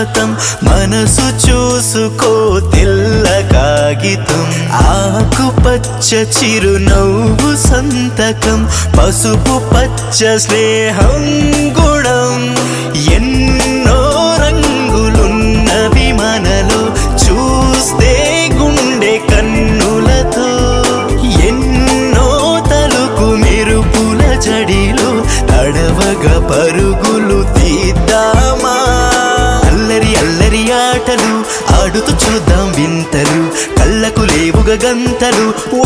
శాశ్వతం మనసు చూసుకో తెల్ల కాగితం ఆకుపచ్చ చిరునవ్వు సంతకం పసుపు పచ్చ స్నేహం గుణం ఎన్నో రంగులున్నవి మనలో చూస్తే గుండె కన్నులతో ఎన్నో తలుపు మెరుపుల జడిలో తడవగా పరుగులు తీద్దామా అల్లరి అల్లరి ఆటలు ఆడుతూ చూద్దాం వింతలు కళ్ళకు లేవుగా గంతలు ఓ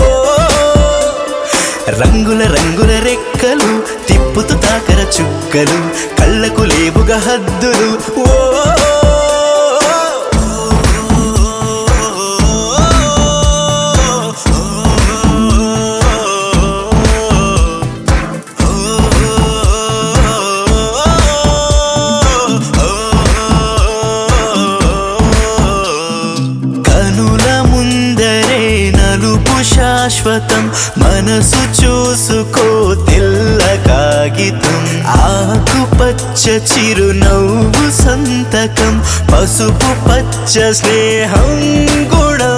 రంగుల రంగుల రెక్కలు తిప్పుతూ తాకర చుక్కలు కళ్ళకు లేవుగా హద్దులు ఓ కనుల ముందరే నలుపు శాశ్వతం మనసు చూసుకో తెల్ల కాగితం ఆకుపచ్చ చిరునవ్వు సంతకం పసుపు పచ్చ స్నేహం గుణం